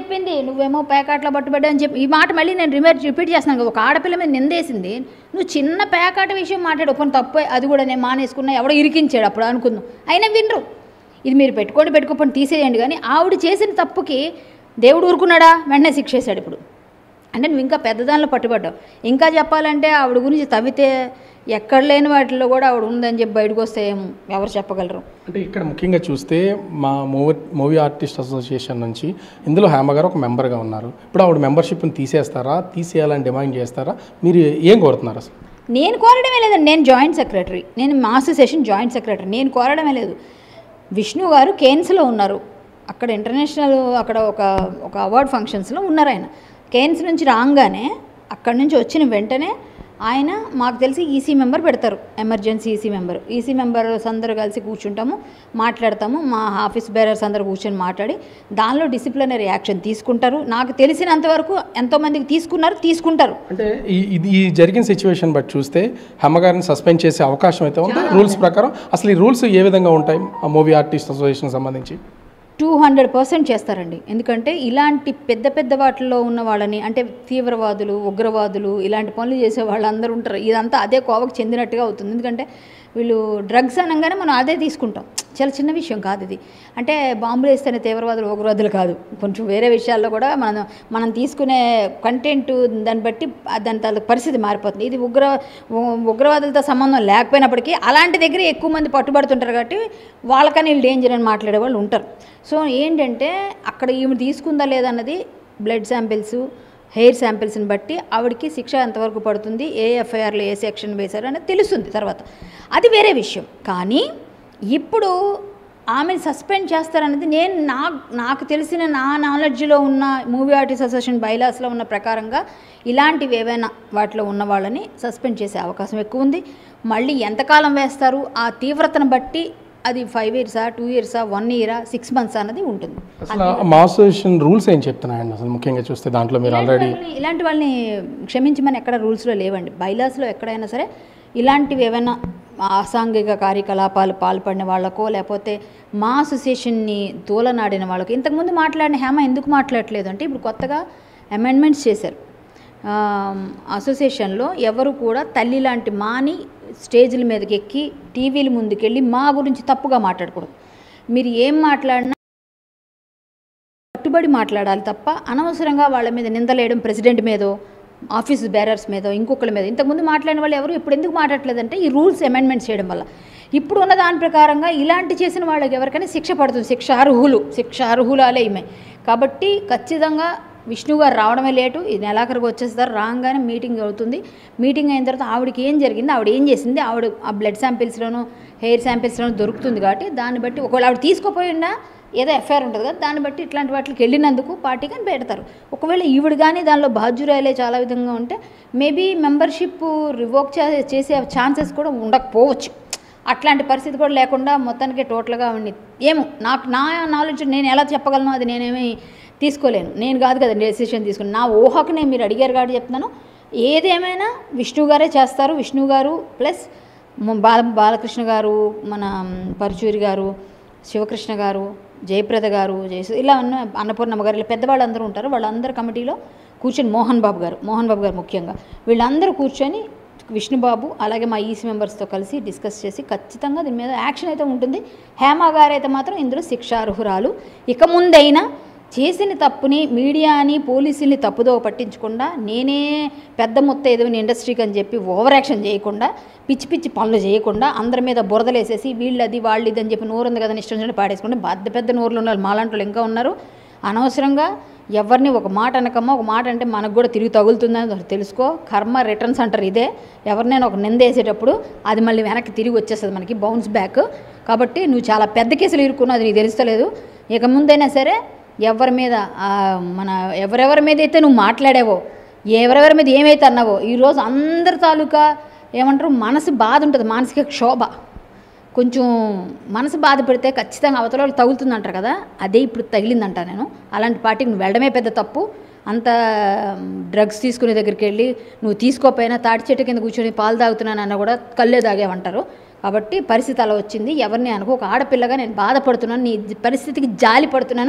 చెప్పింది నువ్వేమో ప్యాకాట్లో పట్టుబడ్డా అని చెప్పి ఈ మాట మళ్ళీ నేను రిమేట్ రిపీట్ చేస్తున్నాను కదా, ఒక ఆడపిల్ల మీద నిందేసింది నువ్వు చిన్న ప్యాకాట విషయం మాట్లాడు కొన్ని తప్పే అది కూడా నేను మానేసుకున్నా ఎవడో ఇరికించాడు అప్పుడు అనుకుందాం అయినా వినరు ఇది మీరు పెట్టుకోండి పెట్టుకోపని తీసేయండి కానీ ఆవిడ చేసిన తప్పుకి దేవుడు ఊరుకున్నాడా వెంటనే శిక్ష వేశాడు ఇప్పుడు అంటే నువ్వు ఇంకా పెద్దదానిలో పట్టుబడ్డావు ఇంకా చెప్పాలంటే ఆవిడ గురించి తవ్వితే ఎక్కడ లేని వాటిల్లో కూడా ఆవిడ ఉందని చెప్పి బయటకు వస్తే ఏం ఎవరు చెప్పగలరు అంటే ఇక్కడ ముఖ్యంగా చూస్తే మా మూవీ మూవీ ఆర్టిస్ట్ అసోసియేషన్ నుంచి ఇందులో హేమ గారు ఒక మెంబర్గా ఉన్నారు ఇప్పుడు ఆవిడ మెంబర్షిప్ని తీసేస్తారా తీసేయాలని డిమాండ్ చేస్తారా మీరు ఏం కోరుతున్నారు అసలు నేను కోరడమే లేదండి నేను జాయింట్ సెక్రటరీ నేను మా అసోసియేషన్ జాయింట్ సెక్రటరీ నేను కోరడమే లేదు విష్ణు గారు కేన్స్లో ఉన్నారు అక్కడ ఇంటర్నేషనల్ అక్కడ ఒక ఒక అవార్డ్ ఫంక్షన్స్లో ఉన్నారు ఆయన కేన్స్ నుంచి రాగానే అక్కడి నుంచి వచ్చిన వెంటనే ఆయన మాకు తెలిసి ఈసీ మెంబర్ పెడతారు emergency EC member EC members అందరూ కలిసి కూర్చుంటాము మాట్లాడతాము మా ఆఫీస్ బేరర్స్ అందరూ కూర్చొని మాట్లాడి దానిలో డిసిప్లినరీ యాక్షన్ తీసుకుంటారు నాకు తెలిసినంతవరకు ఎంతోమందికి తీసుకున్నారు తీసుకుంటారు అంటే ఈ ఇది ఈ జరిగిన సిచ్యువేషన్ బట్టి చూస్తే హేమ గారిని సస్పెండ్ చేసే అవకాశం అయితే ఉంది రూల్స్ ప్రకారం అసలు ఈ రూల్స్ ఏ విధంగా ఉంటాయి ఆ మూవీ ఆర్టిస్ట్ అసోసియేషన్ సంబంధించి టూ హండ్రెడ్ పర్సెంట్ చేస్తారండి ఎందుకంటే ఇలాంటి పెద్ద పెద్ద వాటిల్లో ఉన్న వాళ్ళని అంటే తీవ్రవాదులు ఉగ్రవాదులు ఇలాంటి పనులు చేసే వాళ్ళందరూ ఉంటారు ఇదంతా అదే కోవకు చెందినట్టుగా అవుతుంది ఎందుకంటే వీళ్ళు డ్రగ్స్ అనగానే మనం అదే తీసుకుంటాం చాలా చిన్న విషయం కాదు ఇది అంటే బాంబులు వేస్తేనే తీవ్రవాదులు ఉగ్రవాదులు కాదు కొంచెం వేరే విషయాల్లో కూడా మనం మనం తీసుకునే కంటెంట్ దాన్ని బట్టి దాని తాలూకు పరిస్థితి మారిపోతుంది ఇది ఉగ్ర ఉ- ఉగ్రవాదులతో సంబంధం లేకపోయినప్పటికీ అలాంటి దగ్గర ఎక్కువ మంది పట్టుబడుతుంటారు కాబట్టి వాళ్ళకని వీళ్ళు డేంజర్ అని మాట్లాడే వాళ్ళు ఉంటారు సో ఏంటంటే అక్కడ ఈమె తీసుకుందా లేదన్నది బ్లడ్ శాంపిల్స్ హెయిర్ శాంపిల్స్ని బట్టి ఆవిడకి శిక్ష ఎంతవరకు పడుతుంది ఏ ఎఫ్ఐఆర్లో ఏ సెక్షన్ వేశారు అనేది తెలుస్తుంది తర్వాత అది వేరే విషయం కానీ ఇప్పుడు ఆమెను సస్పెండ్ చేస్తారనేది నేను నా నాకు తెలిసిన నా నాలెడ్జ్లో ఉన్న మూవీ ఆర్టిస్ట్ అసోసియేషన్ బైలాస్లో ఉన్న ప్రకారంగా ఇలాంటివి ఏవైనా వాటిలో ఉన్న వాళ్ళని సస్పెండ్ చేసే అవకాశం ఎక్కువ ఉంది మళ్ళీ ఎంతకాలం వేస్తారు ఆ తీవ్రతను బట్టి అది ఫైవ్ ఇయర్సా టూ ఇయర్సా వన్ ఇయరా సిక్స్ మంత్స్ అన్నది ఉంటుంది అసలు మా అసోసియేషన్ రూల్స్ ఏం చెప్తున్నాయండి అసలు ముఖ్యంగా చూస్తే దాంట్లో మీరు ఆల్రెడీ వాళ్ళని- ఇలాంటి వాళ్ళని క్షమించమని ఎక్కడ రూల్స్లో లేవండి బైలాస్లో ఎక్కడైనా సరే ఇలాంటివి ఏమైనా అసాంఘిక కార్యకలాపాలు పాల్పడిన వాళ్ళకో లేకపోతే మా అసోసియేషన్ని తోలనాడిన వాళ్ళకి ఇంతకుముందు మాట్లాడిన హేమ ఎందుకు మాట్లాడట్లేదు అంటే ఇప్పుడు కొత్తగా అమెండ్మెంట్స్ చేశారు ఆమ్, అసోసియేషన్లో ఎవరు కూడా తల్లి లాంటి మాని స్టేజ్ల మీదకి ఎక్కి టీవీల ముందుకెళ్ళి మా గురించి తప్పుగా మాట్లాడకూడదు మీరు ఏం మాట్లాడినా కట్టుబడి మాట్లాడాలి తప్ప అనవసరంగా వాళ్ళ మీద నిందలేయడం ప్రెసిడెంట్ మీదో ఆఫీస్ బేరర్స్ మీదో ఇంకొకరి మీద ఇంతకుముందు మాట్లాడిన వాళ్ళు ఎవరు ఇప్పుడు ఎందుకు మాట్లాడలేదంటే ఈ రూల్స్ అమెండ్మెంట్స్ చేయడం వల్ల ఇప్పుడు ఉన్న దాని ప్రకారంగా ఇలాంటి చేసిన వాళ్ళకి ఎవరికైనా శిక్ష పడుతుంది శిక్ష అర్హులు శిక్ష అర్హులాలే ఈమె కాబట్టి ఖచ్చితంగా విష్ణు గారు రావడమే లేటు ఈ నెలాఖరికి వచ్చేస్తారు రాగానే మీటింగ్ అవుతుంది మీటింగ్ అయిన తర్వాత ఆవిడకి ఏం జరిగింది ఆవిడ ఏం చేసింది ఆవిడ ఆ బ్లడ్ శాంపిల్స్లోను హెయిర్ శాంపిల్స్లోను దొరుకుతుంది కాబట్టి దాన్ని బట్టి ఒకవేళ ఆవిడ తీసుకోపోయినా ఏదో ఎఫ్ఐఆర్ ఉంటుంది కదా దాన్ని బట్టి ఇట్లాంటి వాటికి వెళ్ళినందుకు పార్టీ కానీ పెడతారు ఒకవేళ ఈవిడ కానీ దానిలో బాధ్యురాలే చాలా విధంగా ఉంటే మేబీ మెంబర్షిప్ రివోక్ చేసే ఛాన్సెస్ కూడా ఉండకపోవచ్చు అట్లాంటి పరిస్థితి కూడా లేకుండా మొత్తానికి టోటల్గా ఉండి ఏమో నాకు నా నాలెడ్జ్ నేను ఎలా చెప్పగలను అది నేనేమి తీసుకోలేను నేను కాదు కదా డెసిషన్ తీసుకుని నా ఊహకు నేను మీరు అడిగారు కాబట్టి చెప్తున్నాను ఏదేమైనా విష్ణు గారే చేస్తారు విష్ణు గారు ప్లస్ మ- బాల బాలకృష్ణ గారు మన పరుచూరి గారు శివకృష్ణ గారు జయప్రద గారు జయసు ఇలా ఉన్న అన్నపూర్ణమ్మ గారు ఇలా పెద్దవాళ్ళందరూ ఉంటారు వాళ్ళందరూ కమిటీలో కూర్చొని మోహన్ బాబు గారు మోహన్ బాబు గారు ముఖ్యంగా వీళ్ళందరూ కూర్చొని విష్ణుబాబు అలాగే మా ఈసీ మెంబర్స్తో కలిసి డిస్కస్ చేసి ఖచ్చితంగా దీని మీద యాక్షన్ అయితే ఉంటుంది హేమ గారు అయితే మాత్రం ఇందులో శిక్షార్హురాలు ఇక ముందైనా చేసిన తప్పుని మీడియాని పోలీసుల్ని తప్పుదో పట్టించకుండా నేనే పెద్ద మొత్తం ఏదో ఇండస్ట్రీకి అని చెప్పి ఓవర్ యాక్షన్ చేయకుండా పిచ్చి పిచ్చి పనులు చేయకుండా అందరి మీద బురదలేసేసి వీళ్ళది వాళ్ళు ఇది అని చెప్పి నోరు ఉంది కదా ఇష్టం వచ్చినట్టు పాడేసుకుంటే పెద్ద పెద్ద నోరులు ఉన్నారు మాలాంటి వాళ్ళు ఇంకా ఉన్నారు అనవసరంగా ఎవరిని ఒక మాట అనకమ్మా ఒక మాట అంటే మనకు కూడా తిరిగి తగులుతుందని ఒకటి తెలుసుకో కర్మ రిటర్న్స్ అంటారు ఇదే ఎవరినైనా ఒక నింద వేసేటప్పుడు అది మళ్ళీ వెనక్కి తిరిగి వచ్చేస్తుంది మనకి బౌన్స్ బ్యాక్ కాబట్టి నువ్వు చాలా పెద్ద కేసులు ఇరుక్కున్నావు అది నీకు తెలుస్తలేదు ఇక ముందైనా సరే ఎవరి మీద ఆ, మన ఎవరెవరి మీద అయితే నువ్వు మాట్లాడావో ఎవరెవరి మీద ఏమైతే అన్నావో ఈరోజు అందరి తాలూకా ఏమంటారు మనసు బాధ ఉంటుంది మానసిక క్షోభ కొంచెం మనసు బాధపడితే ఖచ్చితంగా అవతల వాళ్ళు తగులుతుందంటారు కదా అదే ఇప్పుడు తగిలిందంట నేను అలాంటి పార్టీకి నువ్వు వెళ్ళడమే పెద్ద తప్పు అంత డ్రగ్స్ తీసుకునే దగ్గరికి వెళ్ళి నువ్వు తీసుకోపోయినా తాటి చెట్టు కింద కూర్చొని పాలు తాగుతున్నానన్న కూడా కళ్ళే తాగేవంటారు కాబట్టి పరిస్థితి అలా వచ్చింది ఎవరిని అనుకో ఒక ఆడపిల్లగా నేను బాధపడుతున్నాను నీ పరిస్థితికి జాలి పడుతున్నాను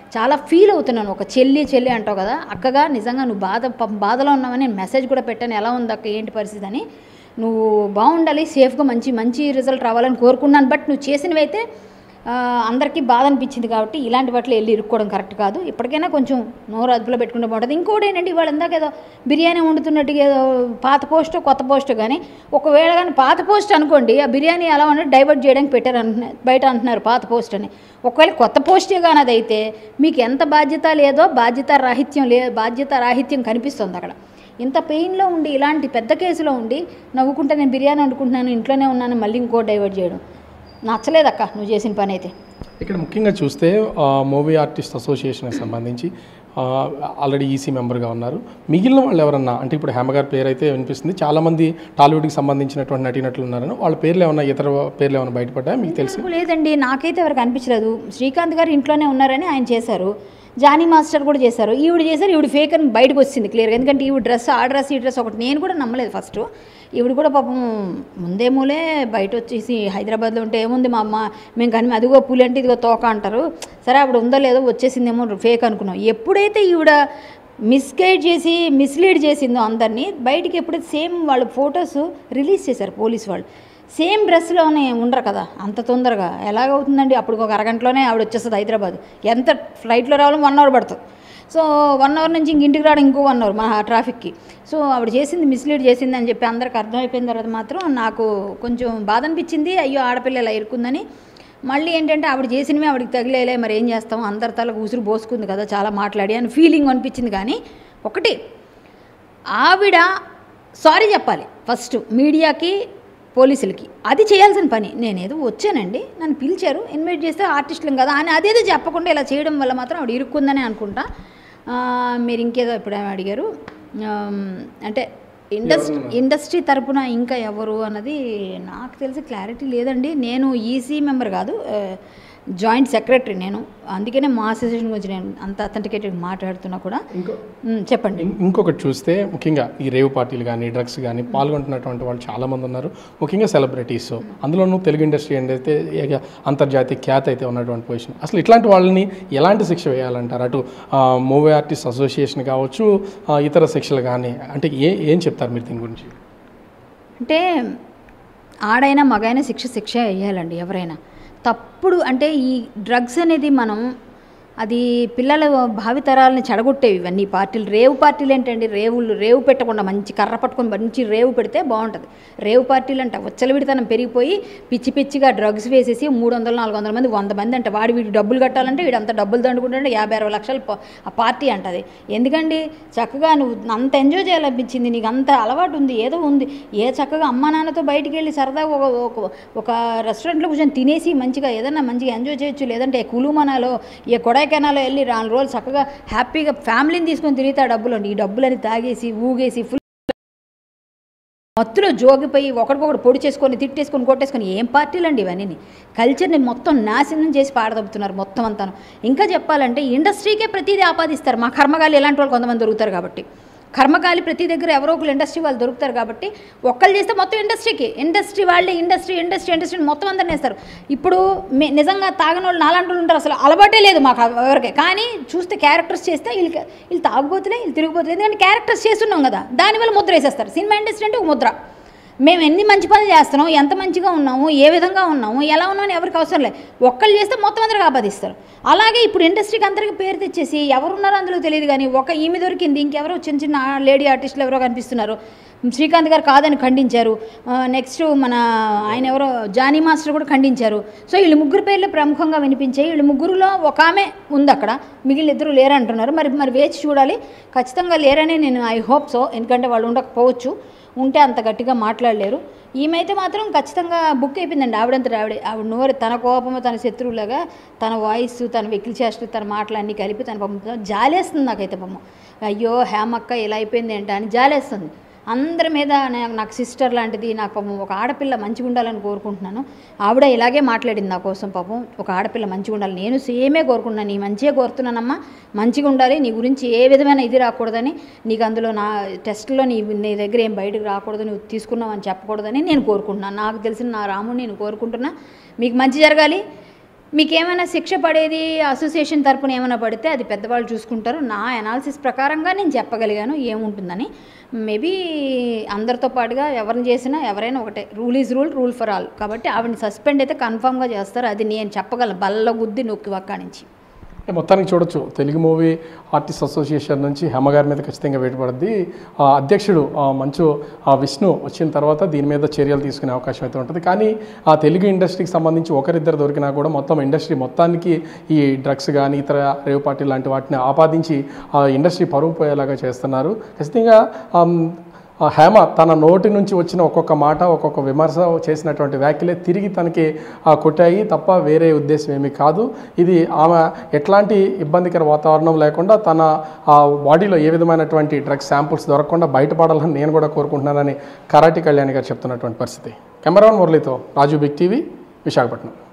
చాలా ఫీల్ అవుతున్నాను ఒక చెల్లి చెల్లి అంటావు కదా అక్కగా నిజంగా నువ్వు బాధ పాపం బాధలో ఉన్నావని నేను మెసేజ్ కూడా పెట్టాను ఎలా ఉంది అక్క ఏంటి పరిస్థితి అని నువ్వు బాగుండాలి సేఫ్గా మంచి మంచి రిజల్ట్ రావాలని కోరుకున్నాను బట్ నువ్వు చేసినవి అయితే ఆ, అందరికీ బాధ అనిపించింది కాబట్టి ఇలాంటి వాటిలో వెళ్ళి ఇరుక్కోవడం కరెక్ట్ కాదు ఇప్పటికైనా కొంచెం నోరు అదుపులో పెట్టుకుంటే బాగుంటుంది ఇంకోటి ఏంటంటే ఇవాళ ఇందాక ఏదో బిర్యానీ వండుతున్నట్టుగా ఏదో పాత పోస్టో కొత్త పోస్టో కానీ ఒకవేళ కానీ పాత పోస్ట్ అనుకోండి ఆ బిర్యానీ ఎలా ఉంటే డైవర్ట్ చేయడానికి పెట్టారు అంటున్నారు బయట అంటున్నారు పాత పోస్ట్ అని ఒకవేళ కొత్త పోస్టే కానీ అది అయితే మీకు ఎంత బాధ్యత లేదో బాధ్యత రాహిత్యం లే బాధ్యత రాహిత్యం కనిపిస్తుంది అక్కడ ఇంత పెయిన్లో ఉండి ఇలాంటి పెద్ద కేసులో ఉండి నవ్వుకుంటే నేను బిర్యానీ వండుకుంటున్నాను ఇంట్లోనే ఉన్నాను మళ్ళీ ఇంకో డైవర్ట్ చేయడం నచ్చలేదక్క నువ్వు చేసిన పని అయితే ఇక్కడ ముఖ్యంగా చూస్తే మూవీ ఆర్టిస్ట్ అసోసియేషన్కి సంబంధించి ఆల్రెడీ ఈసీ మెంబర్గా ఉన్నారు మిగిలిన వాళ్ళు ఎవరన్నా అంటే ఇప్పుడు హేమ గారి పేరు అయితే వినిపిస్తుంది చాలామంది టాలీవుడ్కి సంబంధించినటువంటి నటీనటులు ఉన్నారని వాళ్ళ పేర్లు ఏమన్నా ఇతర పేర్లు ఏమైనా బయటపడ్డాయా మీకు తెలిసి నాకు లేదండి నాకైతే ఎవరికి అనిపించలేదు శ్రీకాంత్ గారు ఇంట్లోనే ఉన్నారని ఆయన చేశారు జానీ మాస్టర్ కూడా చేశారు ఈవిడ చేశారు ఈవిడ ఫేక్ అని బయటకు వచ్చింది క్లియర్గా ఎందుకంటే ఈవిడ డ్రెస్ ఆ డ్రెస్ ఈ డ్రెస్ ఒకటి నేను కూడా నమ్మలేదు ఫస్ట్ ఈవిడ కూడా పాపం ముందేమూలే బయట వచ్చేసి హైదరాబాద్లో ఉంటే ఏముంది మా అమ్మ మేము కానీ అదిగో పులి అంటే ఇదిగో తోక అంటారు సరే ఆవిడ ఉందో లేదో వచ్చేసిందేమో ఫేక్ అనుకున్నాం ఎప్పుడైతే ఈవిడ మిస్గైడ్ చేసి మిస్లీడ్ చేసిందో అందరినీ బయటికి ఎప్పుడైతే సేమ్ వాళ్ళ ఫొటోస్ రిలీజ్ చేశారు పోలీస్ వాళ్ళు సేమ్ డ్రెస్లోనే ఉండరు కదా అంత తొందరగా ఎలాగవుతుందండి అప్పుడు ఒక అరగంటలోనే ఆవిడ వచ్చేస్తుంది హైదరాబాద్ ఎంత ఫ్లైట్లో రావాలో వన్ అవర్ పడుతుంది సో వన్ అవర్ నుంచి ఇంక ఇంటికి రావడం ఇంకో వన్ అవర్ మన ట్రాఫిక్కి సో ఆవిడ చేసింది మిస్లీడ్ చేసింది అని చెప్పి అందరికి అర్థమైపోయిన తర్వాత మాత్రం నాకు కొంచెం బాధ అనిపించింది అయ్యో ఆడపిల్ల ఇలా ఇరుక్కుందని మళ్ళీ ఏంటంటే ఆవిడ చేసినవి ఆవిడకి తగిలేలే మరి ఏం చేస్తాం అందరి తలకు ఉసురు పోసుకుంది కదా చాలా మాట్లాడి అని ఫీలింగ్ అనిపించింది కానీ ఒకటి ఆవిడ సారీ చెప్పాలి ఫస్ట్ మీడియాకి పోలీసులకి అది చేయాల్సిన పని నేనేదో వచ్చానండి నన్ను పిలిచారు ఇన్వైట్ చేస్తే ఆర్టిస్టులం కదా అని అదేదో చెప్పకుండా ఇలా చేయడం వల్ల మాత్రం ఆవిడ ఇరుక్కుందని అనుకుంటా ఆ, మీరు ఇంకేదో ఇప్పుడేమో అడిగారు ఆమ్, అంటే ఇండస్ట్రీ ఇండస్ట్రీ తరపున ఇంకా ఎవరు అన్నది నాకు తెలిసి క్లారిటీ లేదండి నేను ఈసీ మెంబర్ కాదు జాయింట్ సెక్రటరీ నేను అందుకనే మా అసోసియేషన్ గురించి నేను అంత అథెంటికేటెడ్ మాట్లాడుతున్నా కూడా ఇంకో మ్, చెప్పండి ఇం- ఇంకొకటి చూస్తే ముఖ్యంగా ఈ రేవ్ పార్టీలు కానీ డ్రగ్స్ కానీ పాల్గొంటున్నటువంటి వాళ్ళు చాలామంది ఉన్నారు ముఖ్యంగా సెలబ్రిటీస్ అందులోనూ తెలుగు ఇండస్ట్రీ అయితే ఏక అంతర్జాతీయ ఖ్యాతి అయితే ఉన్నటువంటి పొజిషన్ అసలు ఇట్లాంటి వాళ్ళని ఎలాంటి శిక్ష వేయాలంటారు అటు మూవీ ఆర్టిస్ట్ అసోసియేషన్ కావచ్చు ఆ, ఇతర శిక్షలు కానీ అంటే ఏ ఏం చెప్తారు మీరు దీని గురించి అంటే ఆడైనా మగైనా శిక్ష శిక్ష వేయాలండి ఎవరైనా తప్పుడు అంటే ఈ డ్రగ్స్ అనేది మనం అది పిల్లల భావితరాలని చెడగొట్టేవి ఇవన్నీ పార్టీలు రేవు పార్టీలు ఏంటండి రేవులు రేవు పెట్టకుండా మంచి కర్ర పట్టుకొని మంచి రేవు పెడితే బాగుంటుంది రేవు పార్టీలు అంట విడతనం పెరిగిపోయి పిచ్చి పిచ్చిగా డ్రగ్స్ వేసేసి మూడు వందలు నాలుగు వందల మంది వంద మంది అంటే వాడి వీడి డబ్బులు కట్టాలంటే వీడు అంత డబ్బులు దండుకుంటే యాభై అరవై లక్షలు ప- ఆ పార్టీ అంటది ఎందుకండి చక్కగా నువ్వు అంత ఎంజాయ్ చేయాలనిపించింది నీకు అంత అలవాటు ఉంది ఏదో ఉంది ఏ చక్కగా అమ్మా నాన్నతో బయటికి వెళ్ళి సరదాగా ఒక ఒక- ఒక రెస్టారెంట్లో కూర్చొని తినేసి మంచిగా ఏదన్నా మంచిగా ఎంజాయ్ చేయొచ్చు లేదంటే కులుమనాలో ఏ కొడైకెనాలో వెళ్ళి నాలుగు రోజులు చక్కగా హ్యాపీగా ఫ్యామిలీని తీసుకొని తిరిగితే ఆ డబ్బులు ఈ డబ్బులని తాగేసి ఊగేసి ఫుల్ మత్తులో జోగిపోయి ఒకరికొకరు పొడి చేసుకొని తిట్టేసుకొని కొట్టేసుకొని ఏం పార్టీలు అండి ఇవన్నీ కల్చర్ని మొత్తం నాశనం చేసి పాడదొబ్బుతున్నారు మొత్తం అంతా ఇంకా చెప్పాలంటే ఇండస్ట్రీకే ప్రతిదీ ఆపాదిస్తారు మా కర్మగాలి ఎలాంటి వాళ్ళు కొంతమంది దొరుకుతారు కాబట్టి కర్మకాలి ప్రతి దగ్గర ఎవరో ఒకరు ఇండస్ట్రీ వాళ్ళు దొరుకుతారు కాబట్టి ఒక్కళ్ళు చేస్తే మొత్తం ఇండస్ట్రీకి ఇండస్ట్రీ వాళ్ళే ఇండస్ట్రీ ఇండస్ట్రీ ఇండస్ట్రీ మొత్తం అందరిని వేస్తారు ఇప్పుడు మే- నిజంగా తాగని వాళ్ళు నాలాంటి వాళ్ళు ఉంటారు అసలు అలవాటే లేదు మాకు ఎవరికి కానీ చూస్తే క్యారెక్టర్స్ చేస్తే వీళ్ళకి వీళ్ళు తాగుబోతులే వీళ్ళు తిరిగిపోతులే ఎందుకంటే క్యారెక్టర్స్ చేస్తున్నాం కదా దానివల్ల ముద్ర వేసేస్తారు సినిమా ఇండస్ట్రీ అంటే ఒక ముద్ర మేము ఎన్ని మంచి పనులు చేస్తున్నాం ఎంత మంచిగా ఉన్నాము ఏ విధంగా ఉన్నాము ఎలా ఉన్నామని ఎవరికి అవసరం లేదు ఒక్కళ్ళు చేస్తే మొత్తం అందరికి ఆపాదిస్తారు అలాగే ఇప్పుడు ఇండస్ట్రీకి అందరికి పేరు తెచ్చేసి ఎవరున్నారో అందులో తెలియదు కానీ ఒక ఈమె దొరికింది ఇంకెవరో చిన్న చిన్న లేడీ ఆర్టిస్టులు ఎవరో కనిపిస్తున్నారు శ్రీకాంత్ గారు కాదని ఖండించారు నెక్స్ట్ మన ఆయన ఎవరో జానీ మాస్టర్ కూడా ఖండించారు సో వీళ్ళు ముగ్గురు పేర్లు ప్రముఖంగా వినిపించాయి వీళ్ళు ముగ్గురులో ఒక ఆమె ఉంది అక్కడ మిగిలిన ఇద్దరు లేరంటున్నారు మరి మరి వేచి చూడాలి ఖచ్చితంగా లేరని నేను ఐ హోప్ సో ఎందుకంటే వాళ్ళు ఉండకపోవచ్చు ఉంటే అంత గట్టిగా మాట్లాడలేరు ఈమెయితే మాత్రం ఖచ్చితంగా బుక్ అయిపోయిందండి ఆవిడంతా ఆవిడే ఆవిడ నోరు తన కోపము తన శత్రువులాగా తన వాయిస్ తన వెకిలి చేష్టలు తన మాటలు అన్నీ కలిపి తన పాపం జాలేస్తుంది నాకైతే పాపం అయ్యో హేమక్క ఇలా అయిపోయింది ఏంటా అని జాలేస్తుంది అందరి మీద నా- నాకు సిస్టర్ లాంటిది నాకు పాపం ఒక ఆడపిల్ల మంచిగా ఉండాలని కోరుకుంటున్నాను ఆవిడ ఇలాగే మాట్లాడింది నా కోసం పాపం ఒక ఆడపిల్ల మంచిగా ఉండాలి నేను సేమే కోరుకుంటున్నాను నీ మంచిగా కోరుతున్నానమ్మా మంచిగా ఉండాలి నీ గురించి ఏ విధమైన ఇది రాకూడదని నీకు అందులో నా టెస్ట్లో నీ నీ దగ్గర ఏం బయటకు రాకూడదు నువ్వు తీసుకున్నావని చెప్పకూడదని నేను కోరుకుంటున్నాను నాకు తెలిసిన నా రాముడిని నేను కోరుకుంటున్నా మీకు మంచి జరగాలి మీకేమైనా శిక్ష పడేది అసోసియేషన్ తరపున ఏమైనా పడితే అది పెద్దవాళ్ళు చూసుకుంటారు నా అనాలిసిస్ ప్రకారంగా నేను చెప్పగలిగాను ఏముంటుందని మేబీ అందరితో పాటుగా ఎవరిని చేసినా ఎవరైనా ఒకటే rule is rule rule for all కాబట్టి ఆవిడని సస్పెండ్ అయితే కన్ఫామ్గా చేస్తారు అది నేను చెప్పగలను బల్ల గుద్ది నొక్కి వక్క నుంచి అంటే మొత్తానికి చూడొచ్చు తెలుగు మూవీ ఆర్టిస్ట్ అసోసియేషన్ నుంచి హేమ గారి మీద ఖచ్చితంగా వేటపడుద్ది ఆ అధ్యక్షుడు ఆ మంచు ఆ విష్ణు వచ్చిన తర్వాత దీని మీద చర్యలు తీసుకునే అవకాశం అయితే ఉంటుంది కానీ ఆ తెలుగు ఇండస్ట్రీకి సంబంధించి ఒకరిద్దరు దొరికినా కూడా మొత్తం ఇండస్ట్రీ మొత్తానికి ఈ డ్రగ్స్ కానీ ఇతర రేవ్ పార్టీ లాంటి వాటిని ఆపాదించి ఆ ఇండస్ట్రీ పరువు పోయేలాగా చేస్తున్నారు ఖచ్చితంగా ఆమ్, ఆ హేమ తన నోటి నుంచి వచ్చిన ఒక్కొక్క మాట ఒక్కొక్క విమర్శ చేసినటువంటి వ్యాఖ్యలే తిరిగి తనకి ఆ, కొట్టాయి తప్ప వేరే ఉద్దేశం ఏమీ కాదు ఇది ఆమె ఎట్లాంటి ఇబ్బందికర వాతావరణం లేకుండా తన ఆ బాడీలో ఏ విధమైనటువంటి డ్రగ్స్ శాంపుల్స్ దొరకకుండా బయటపడాలని నేను కూడా కోరుకుంటున్నానని కరాటి కళ్యాణి గారు చెప్తున్నటువంటి పరిస్థితి కెమెరాన్ మురళితో రాజు బిగ్ టీవీ విశాఖపట్నం